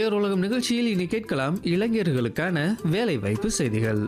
இளையோர் உலகம் நிகழ்ச்சியில் இனி கேட்கலாம் இளைஞர்களுக்கான வேலை வாய்ப்பு செய்திகள்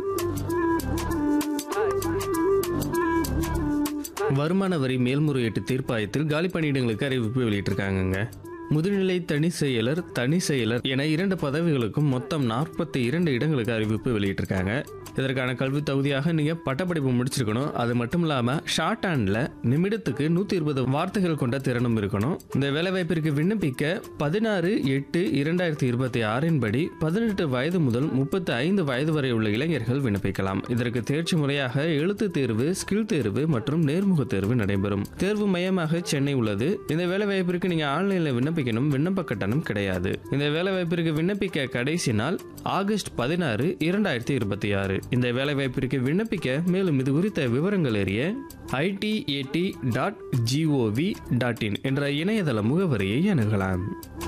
வருமான வரி மேல்முறையீட்டு தீர்ப்பாயத்தில் காலி பணியிடங்களுக்கு அறிவிப்பு வெளியிட்டிருக்காங்கங்க முதுநிலை தனி செயலர் தனி செயலர் என இரண்டு பதவிகளுக்கும் மொத்தம் நாற்பத்தி இரண்டு இடங்களுக்கு அறிவிப்பு வெளியிட்டிருக்காங்க இதற்கான கல்வி தகுதியாக நீங்க பட்டப்படிப்பு முடிச்சிருக்கணும் அது மட்டும் இல்லாம ஷார்ட் ஹேண்ட்ல நிமிடத்துக்கு நூத்தி இருபது வார்த்தைகள் கொண்ட திறனும் இருக்கணும் இந்த வேலைவாய்ப்பிற்கு விண்ணப்பிக்க பதினாறு எட்டு இரண்டாயிரத்தி இருபத்தி ஆறின் படி பதினெட்டு வயது முதல் முப்பத்தி ஐந்து வயது வரை உள்ள இளைஞர்கள் விண்ணப்பிக்கலாம் இதற்கு தேர்ச்சி முறையாக எழுத்து தேர்வு ஸ்கில் தேர்வு மற்றும் நேர்முக தேர்வு நடைபெறும் தேர்வு மையமாக சென்னை உள்ளது இந்த வேலைவாய்ப்பிற்கு நீங்க ஆன்லைன்ல விண்ணப்பிக்கணும் விண்ணப்ப கட்டணம் கிடையாது இந்த வேலைவாய்ப்பிற்கு விண்ணப்பிக்க கடைசி நாள் ஆகஸ்ட் பதினாறு இரண்டாயிரத்தி இருபத்தி ஆறு இந்த வேலைவாய்ப்பிற்கு விண்ணப்பிக்க மேலும் இது குறித்த விவரங்கள் அறிய ITAT dot gov dot in என்ற இணையதள முகவரியை அணுகலாம்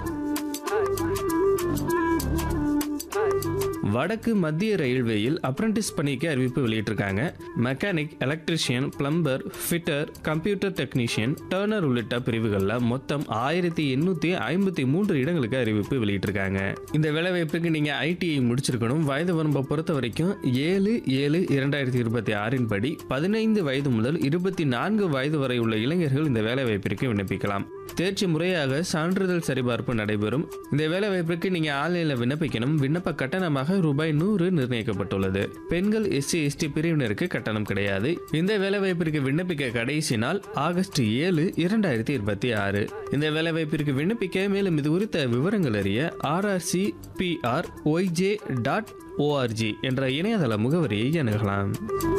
வடக்கு மத்திய ரயில்வேயில் அப்ரண்டிஸ் பணிக்கு அறிவிப்பு வெளியிட்டிருக்காங்க mechanic electrician plumber fitter computer technician turner உள்ளிட்ட பிரிவுகளில் மொத்தம் ஆயிரத்தி எண்ணூற்றி ஐம்பத்தி மூன்று இடங்களுக்கு அறிவிப்பு வெளியிட்டிருக்காங்க இந்த வேலைவாய்ப்புக்கு நீங்கள் ஐடிஐ முடிச்சிருக்கணும் வயது வரம்பை பொறுத்த வரைக்கும் ஏழு ஏழு இரண்டாயிரத்தி இருபத்தி ஆறின் படி பதினைந்து வயது முதல் இருபத்தி நான்கு வயது வரை உள்ள இளைஞர்கள் இந்த வேலைவாய்ப்பிற்கு விண்ணப்பிக்கலாம் தேர்ச்சி முறையாக சான்றிதழ் சரிபார்ப்பு நடைபெறும் இந்த வேலைவாய்ப்பிற்கு நீங்கள் ஆன்லைனில் விண்ணப்பிக்கணும் விண்ணப்ப கட்டணமாக ரூபாய் நூறு நிர்ணயிக்கப்பட்டுள்ளது பெண்கள் எஸ்சி எஸ்டி பிரிவினருக்கு கட்டணம் கிடையாது இந்த வேலைவாய்ப்பிற்கு விண்ணப்பிக்க கடைசி நாள் ஆகஸ்ட் ஏழு இரண்டாயிரத்தி இருபத்தி ஆறு இந்த வேலைவாய்ப்பிற்கு விண்ணப்பிக்க மேலும் இது குறித்த விவரங்கள் அறிய RRC PR YJ dot org என்ற இணையதள முகவரியை அணுகலாம்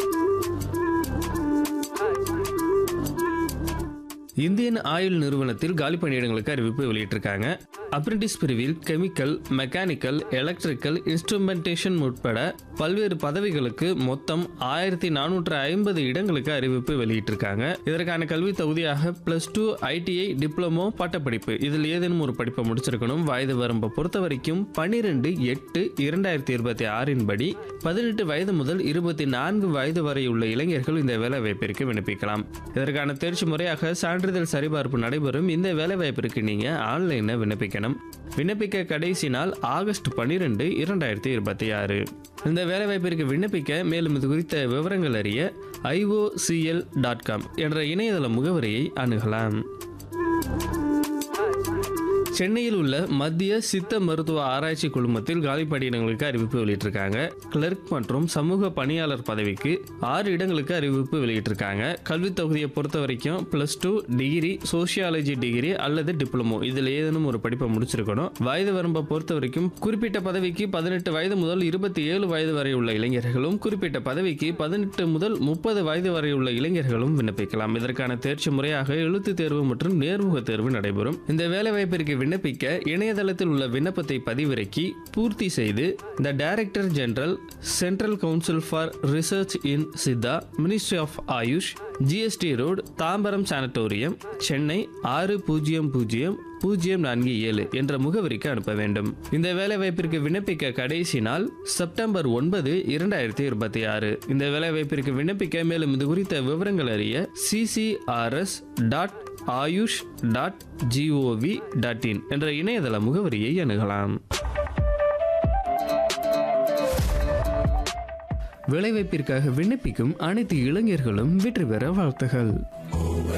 இந்தியன் ஆயில் நிறுவனத்தில் காலி பணியிடங்களுக்கு அறிவிப்பு வெளியிட்டிருக்காங்க அப்ரெண்டிஸ் பிரிவில் கெமிக்கல் மெக்கானிக்கல் எலக்ட்ரிக்கல் இன்ஸ்ட்ருமெண்டேஷன் உட்பட பல்வேறு பதவிகளுக்கு மொத்தம் ஆயிரத்தி நானூற்று ஐம்பது இடங்களுக்கு அறிவிப்பு வெளியிட்டிருக்காங்க இதற்கான கல்வி தகுதியாக பிளஸ் டூ ஐடிஐ டிப்ளமோ பட்டப்படிப்பு இதில் ஏதேனும் ஒரு படிப்பை முடிச்சிருக்கணும் வயது வரம்பை பொறுத்த வரைக்கும் பன்னிரெண்டு எட்டு இரண்டாயிரத்தி இருபத்தி ஆறின் படி பதினெட்டு வயது முதல் இருபத்தி நான்கு வயது வரை உள்ள இளைஞர்கள் இந்த வேலைவாய்ப்பிற்கு விண்ணப்பிக்கலாம் இதற்கான தேர்ச்சி முறையாக சான்றிதழ் சரிபார்ப்பு நடைபெறும் இந்த வேலைவாய்ப்பிற்கு நீங்க ஆன்லைனில் விண்ணப்பிக்கணும் விண்ணப்பிக்க கடைசி நாள் ஆகஸ்ட் பன்னிரெண்டு இரண்டாயிரத்தி இருபத்தி ஆறு இந்த வேலைவாய்ப்பிற்கு விண்ணப்பிக்க மேலும் இது குறித்த விவரங்கள் அறிய ஐஓசிஎல் டாட் காம் என்ற இணையதள முகவரியை அணுகலாம் சென்னையில் உள்ள மத்திய சித்த மருத்துவ ஆராய்ச்சி குழுமத்தில் காலி பணியிடங்களுக்கு அறிவிப்பு வெளியிட்டிருக்காங்க கிளர்க் மற்றும் சமூக பணியாளர் பதவிக்கு ஆறு இடங்களுக்கு அறிவிப்பு வெளியிட்டிருக்காங்க கல்வி தொகுதியை பொறுத்த வரைக்கும் plus two degree sociology degree அல்லது டிப்ளமோ இதில் ஏதேனும் ஒரு படிப்பை முடிச்சிருக்கணும் வயது வரம்பை பொறுத்த வரைக்கும் குறிப்பிட்ட பதவிக்கு பதினெட்டு வயது முதல் இருபத்தி ஏழு வயது வரை உள்ள இளைஞர்களும் குறிப்பிட்ட பதவிக்கு பதினெட்டு முதல் முப்பது வயது வரை உள்ள இளைஞர்களும் விண்ணப்பிக்கலாம் இதற்கான தேர்ச்சி முறையாக எழுத்து தேர்வு மற்றும் நேர்முக தேர்வு நடைபெறும் இந்த வேலைவாய்ப்பிற்கு விண்ணப்பிக்க இணையதளத்தில் உள்ள விண்ணப்பத்தை பதிவிறக்கி பூர்த்தி செய்து the director general central council for research in Siddha ministry of AYUSH GST road Tambaram sanatorium Chennai ஆறு பூஜ்ஜியம் பூஜ்ஜியம் பூஜ்ஜியம் நான்கு ஏழு என்ற முகவரிக்கு அனுப்ப வேண்டும் இந்த வேலைவாய்ப்பிற்கு விண்ணப்பிக்க கடைசி நாள் செப்டம்பர் ஒன்பது இரண்டாயிரத்தி இருபத்தி ஆறு இந்த வேலைவாய்ப்பிற்கு விண்ணப்பிக்க மேலும் இது குறித்த விவரங்கள் அறிய CCRS dot Ayush dot gov dot in என்ற இணையதள முகவரியை அணுகலாம் வேலைவாய்ப்பிற்காக விண்ணப்பிக்கும் அனைத்து இளைஞர்களும் வெற்றி பெற வாழ்த்துகள்